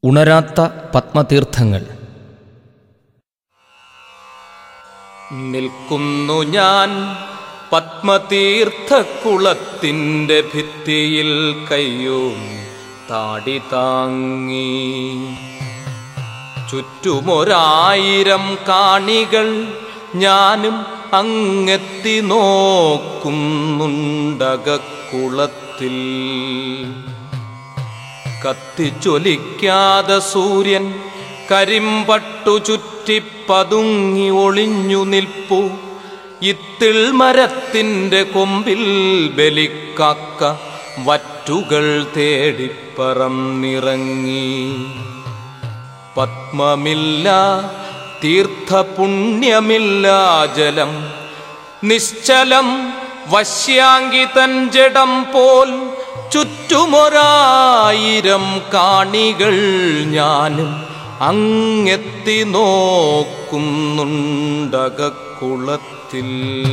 ഉണരാത്ത പത്മതീർത്ഥങ്ങൾ നിൽക്കുന്നു ഞാൻ പത്മതീർത്ഥക്കുളത്തിൻ്റെ ഭിത്തിയിൽ കയ്യോം താടി താങ്ങി ചുറ്റുമൊരായിരം കാണികൾ ഞാനും അങ്ങെത്തി നോക്കുന്നുണ്ടകക്കുളത്തിൽ കത്തിച്ചൊലിക്കാതെ സൂര്യൻ കരിമ്പട്ടു ചുറ്റി പതുങ്ങി ഒളിഞ്ഞു നിൽപ്പു ഇത്തിൾ മരത്തിൻ്റെ കൊമ്പിൽ ബലിക്കാക്ക വറ്റുകൾ തേടിപ്പറന്നിറങ്ങി പത്മമില്ല തീർത്ഥപുണ്യമില്ല ജലം നിശ്ചലം വശ്യാങ്കിതൻ ജഡം പോൽ ചുറ്റുമൊരായിരം കാണികൾ ഞാനും അങ്ങെത്തി നോക്കുന്നുണ്ടകക്കുളത്തിൽ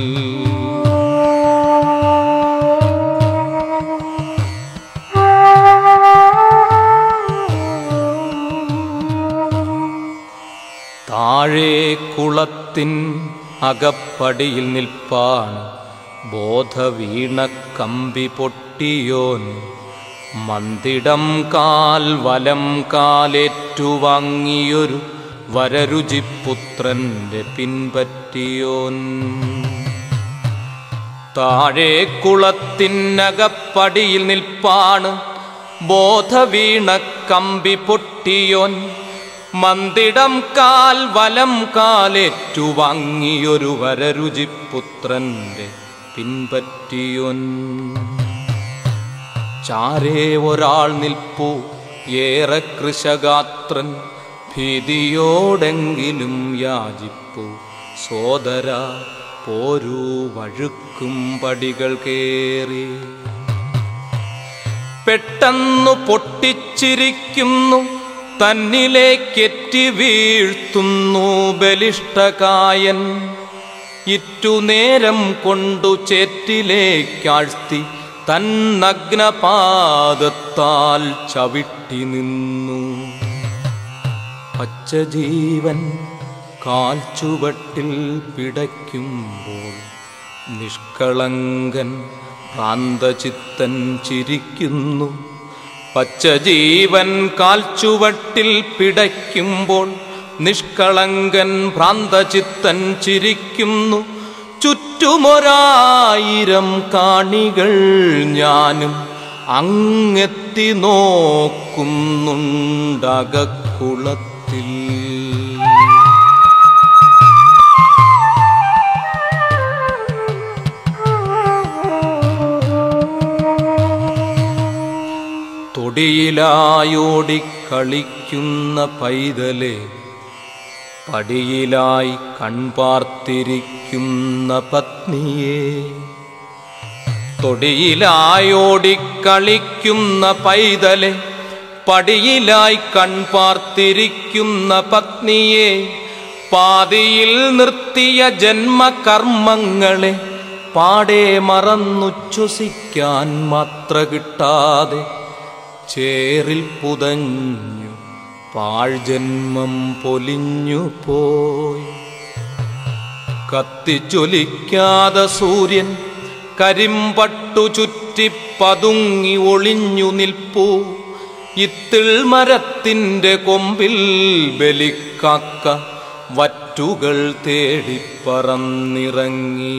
താഴെ കുളത്തിൻ അകപ്പടിയിൽ നിൽപ്പാണ് ബോധവീണ കമ്പി പൊട്ടിയോൻ മന്ദിടം കാൽ വലം കാലേറ്റുവാങ്ങിയൊരു വരരുചിപുത്രന്റെ പിൻപറ്റിയോൻ താഴെ കുളത്തിനകപ്പടിയിൽ നിൽപ്പാണ് ബോധവീണ കമ്പി പൊട്ടിയോൻ മന്ദിടം കാൽ വലം കാലേറ്റുവാങ്ങിയൊരു വരരുചിപുത്രന്റെ പിൻപറ്റിയോൻ ചാരേ ഒരാൾ നിൽപ്പു ഏറെ കൃശഗാത്രൻ ഭീതിയോടെങ്കിലും യാചിപ്പു സോദര പോരൂ വഴുക്കും പടികൾ കേറി പെട്ടെന്നു പൊട്ടിച്ചിരിക്കുന്നു തന്നിലേക്കെറ്റി വീഴ്ത്തുന്നു ബലിഷ്ടകായൻ ഇറ്റുനേരം കൊണ്ടു ചേറ്റിലേക്കാഴ്ത്തി തന്നഗ്നപാദത്താൽ ചവിട്ടി നിന്നു പച്ചജീവൻ കാൽ ചുവട്ടിൽ പിടയ്ക്കുമ്പോൾ നിഷ്കളങ്കൻ ഭ്രാന്തചിത്തൻ ചിരിക്കുന്നു പച്ചജീവൻ കാൽ ചുവട്ടിൽ പിടയ്ക്കുമ്പോൾ നിഷ്കളങ്കൻ ഭ്രാന്തചിത്തൻ ചിരിക്കുന്നു ചുറ്റുമൊരായിരം കാണികൾ ഞാനും അങ്ങെത്തി നോക്കുന്നുണ്ടകക്കുളത്തിൽ തൊടിയിലായോടിക്കളിക്കുന്ന പൈതലെ പടിയിലായി കൺപാർത്തിരിക്കുന്ന പത്നിയെ തൊടിയിലായോടിക്കളിക്കുന്ന പൈതലെ പടിയിലായി കൺപാർത്തിരിക്കുന്ന പത്നിയെ പാതിയിൽ നിർത്തിയ ജന്മകർമ്മങ്ങളെ പാടെ മറന്നുച്ഛ്വസിക്കാൻ മാത്ര കിട്ടാതെ ചേറിൽ പുതഞ്ഞു പാഴ്ജന്മം പൊലിഞ്ഞു പോയി കത്തിച്ചൊലിക്കാതെ സൂര്യൻ കരിമ്പട്ടു ചുറ്റി പതുങ്ങി ഒളിഞ്ഞു നിൽപ്പൂ ഇത്തിൾ മരത്തിൻ്റെ കൊമ്പിൽ ബലിക്കാക്ക വറ്റുകൾ തേടിപ്പറന്നിറങ്ങി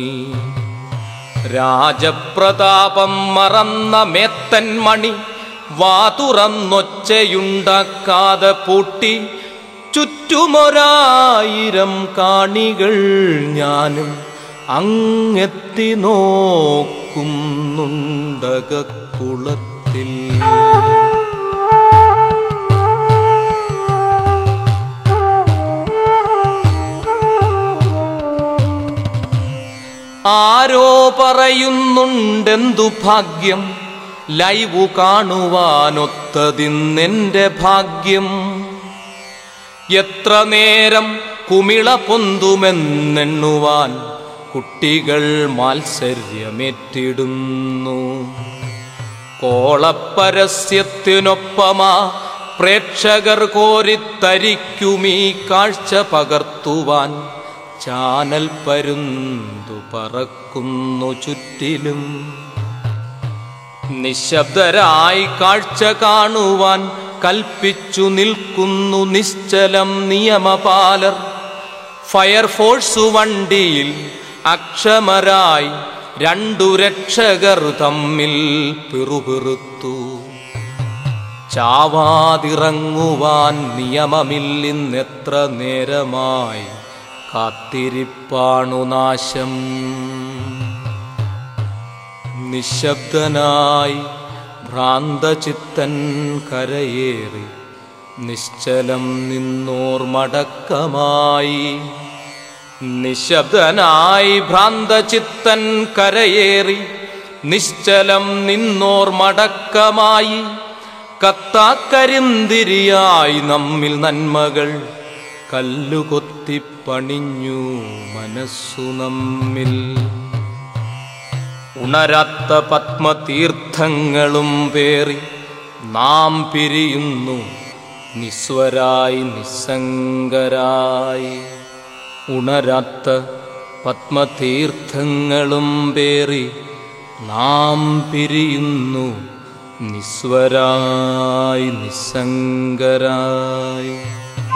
രാജപ്രതാപം മറന്ന മേത്തൻ മണി വാതുറന്നൊച്ചയുണ്ടാക്കാതെ പൂട്ടി ചുറ്റുമൊരായിരം കാണികൾ ഞാനും അങ്ങെത്തി നോക്കുന്നുണ്ടകക്കുളത്തിൽ ആരോ പറയുന്നുണ്ടെന്തു ഭാഗ്യം ലൈവു കാണുവാനൊത്തതിന്നെന്റെ ഭാഗ്യം എത്ര നേരം കുമിള പൊന്തുമെന്നെണ്ണുവാൻ കുട്ടികൾ മാത്സര്യമേറ്റിടുന്നു കോളപ്പരസ്യത്തിനൊപ്പമാ പ്രേക്ഷകർ കോരിത്തരിക്കുമീ കാഴ്ച പകർത്തുവാൻ ചാനൽ പരുന്തു പറക്കുന്നു ചുറ്റിലും നിശബ്ദരായി കാഴ്ച കാണുവാൻ കൽപ്പിച്ചു നിൽക്കുന്നു നിശ്ചലം നിയമപാലർ ഫയർഫോഴ്സ് വണ്ടിയിൽ അക്ഷമരായി രണ്ടു രക്ഷകർ തമ്മിൽ പിറുപിറുത്തു ചാവാതിറങ്ങുവാൻ നിയമമില്ലിന്നെത്ര നേരമായി കാത്തിരിപ്പാണു നാശം നിശബ്ദനായി ഭ്രാന്തചിത്തൻ കരയേറി നിശ്ചലം നിന്നോർ മടക്കമായി നിശബ്ദനായി ഭ്രാന്തചിത്തൻ കരയേറി നിശ്ചലം നിന്നോർ മടക്കമായി കത്താക്കരിന്തിരിയായി നമ്മിൽ നന്മകൾ കല്ലുകൊത്തി പണിഞ്ഞു മനസ്സു നമ്മിൽ ഉണരാത്ത പത്മതീർത്ഥങ്ങളും പേറി നാം പിരിയുന്നു നിസ്വരായി നിസ്സംഗരായി ഉണരാത്ത പത്മതീർത്ഥങ്ങളും പേറി നാം പിരിയുന്നു നിസ്വരായി നിസ്സംഗരായി